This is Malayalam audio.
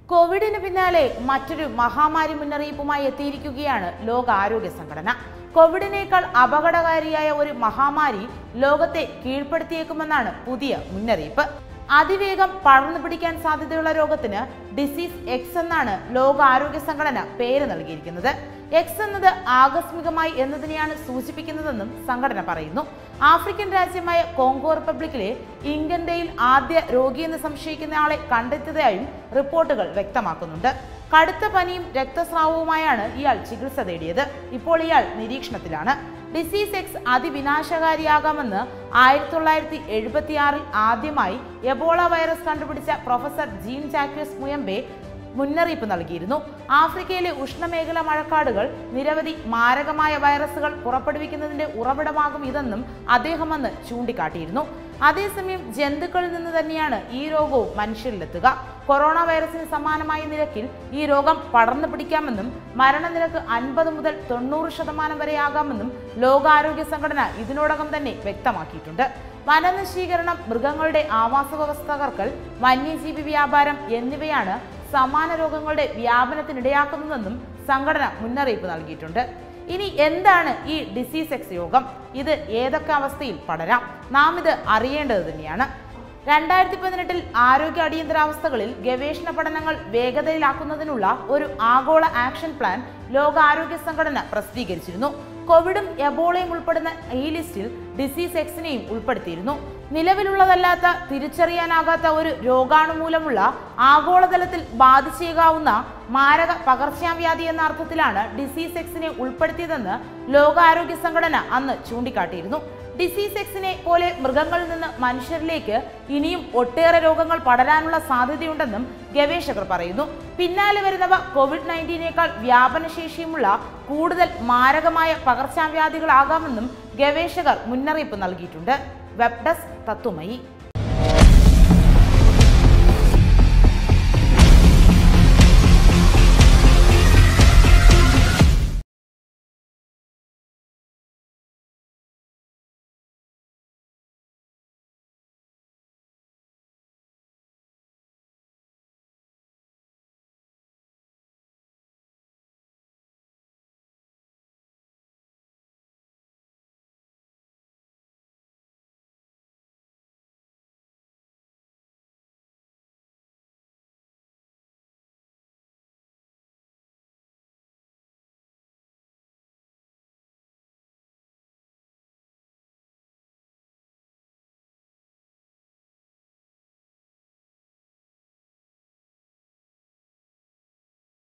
കോവിഡിന് പിന്നാലെ മറ്റൊരു മഹാമാരി മുന്നറിയിപ്പുമായി എത്തിയിരിക്കുകയാണ് ലോകാരോഗ്യ സംഘടന കോവിഡിനേക്കാൾ അപകടകാരിയായ ഒരു മഹാമാരി ലോകത്തെ കീഴ്പ്പെടുത്തിയേക്കുമെന്നാണ് പുതിയ മുന്നറിയിപ്പ് അതിവേഗം പടർന്നു പിടിക്കാൻ സാധ്യതയുള്ള രോഗത്തിന് ഡിസീസ് എക്സ് എന്നാണ് ലോകാരോഗ്യ സംഘടന പേര് നൽകിയിരിക്കുന്നത് എക്സ് എന്നത് ആകസ്മികമായി എന്നതിനെയാണ് സൂചിപ്പിക്കുന്നതെന്നും സംഘടന പറയുന്നു ആഫ്രിക്കൻ രാജ്യമായ കോങ്കോ റിപ്പബ്ലിക്കിലെ ഇംഗൻഡയിൽ ആദ്യ രോഗിയെന്ന് സംശയിക്കുന്ന ആളെ കണ്ടെത്തിയതായും റിപ്പോർട്ടുകൾ വ്യക്തമാക്കുന്നുണ്ട് കടുത്ത പനിയും രക്തസ്രാവവുമായാണ് ഇയാൾ ചികിത്സ തേടിയത് ഇപ്പോൾ ഇയാൾ നിരീക്ഷണത്തിലാണ് ഡിസീസ് എക്സ് അതിവിനാശകാരിയാകാമെന്ന് ആയിരത്തി തൊള്ളായിരത്തി എഴുപത്തിയാറിൽ ആദ്യമായി എബോള വൈറസ് കണ്ടുപിടിച്ച പ്രൊഫസർ ജീൻ ജാക്വസ് മുയമ്പെ മുന്നറിയിപ്പ് നൽകിയിരുന്നു ആഫ്രിക്കയിലെ ഉഷ്ണമേഖല മഴക്കാടുകൾ നിരവധി മാരകമായ വൈറസുകൾ പുറപ്പെടുവിക്കുന്നതിന്റെ ഉറവിടമാകും ഇതെന്നും അദ്ദേഹം അന്ന് ചൂണ്ടിക്കാട്ടിയിരുന്നു അതേസമയം ജന്തുക്കളിൽ നിന്ന് തന്നെയാണ് ഈ രോഗവും മനുഷ്യരിലെത്തുക കൊറോണ വൈറസിന് സമാനമായ നിരക്കിൽ ഈ രോഗം പടർന്നു പിടിക്കാമെന്നും മരണനിരക്ക് അൻപത് മുതൽ തൊണ്ണൂറ് ശതമാനം വരെയാകാമെന്നും ലോകാരോഗ്യ സംഘടന ഇതിനോടകം തന്നെ വ്യക്തമാക്കിയിട്ടുണ്ട് വനനശീകരണം മൃഗങ്ങളുടെ ആവാസ വ്യവസ്ഥ തകർക്കൽ വന്യജീവി വ്യാപാരം എന്നിവയാണ് സമാന രോഗങ്ങളുടെ വ്യാപനത്തിനിടയാക്കുന്നതെന്നും സംഘടന മുന്നറിയിപ്പ് നൽകിയിട്ടുണ്ട് ഇനി എന്താണ് ഈ ഡിസീസ് എക്സ് രോഗം ഇത് ഏതൊക്കെ അവസ്ഥയിൽ പടരാം നാം ഇത് അറിയേണ്ടത് തന്നെയാണ് രണ്ടായിരത്തി പതിനെട്ടിൽ ആരോഗ്യ അടിയന്തരാവസ്ഥകളിൽ ഗവേഷണ പഠനങ്ങൾ വേഗതയിലാക്കുന്നതിനുള്ള ഒരു ആഗോള ആക്ഷൻ പ്ലാൻ ലോകാരോഗ്യ സംഘടന പ്രസിദ്ധീകരിച്ചിരുന്നു കോവിഡും എബോളയും ഉൾപ്പെടുന്ന ഈ ലിസ്റ്റിൽ ഡിസീസ് എക്സിനെയും ഉൾപ്പെടുത്തിയിരുന്നു നിലവിലുള്ളതല്ലാത്ത തിരിച്ചറിയാനാകാത്ത ഒരു രോഗാണു മൂലമുള്ള ആഗോളതലത്തിൽ ബാധിച്ചേക്കാവുന്ന മാരക പകർച്ചവ്യാധി എന്ന അർത്ഥത്തിലാണ് ഡിസീസ് എക്സിനെ ഉൾപ്പെടുത്തിയതെന്ന് ലോകാരോഗ്യ സംഘടന അന്ന് ചൂണ്ടിക്കാട്ടിയിരുന്നു ഡിസീസ് എക്സിനെ പോലെ മൃഗങ്ങളിൽ നിന്ന് മനുഷ്യരിലേക്ക് ഇനിയും ഒട്ടേറെ രോഗങ്ങൾ പടരാനുള്ള സാധ്യതയുണ്ടെന്നും ഗവേഷകർ പറയുന്നു പിന്നാലെ വരുന്നവ കോവിഡ് നയൻറ്റീനേക്കാൾ വ്യാപനശേഷിയുമുള്ള കൂടുതൽ മാരകമായ പകർച്ചവ്യാധികളാകാമെന്നും ഗവേഷകർ മുന്നറിയിപ്പ് നൽകിയിട്ടുണ്ട് വെബ് ഡെസ്ക് തത്തുമയി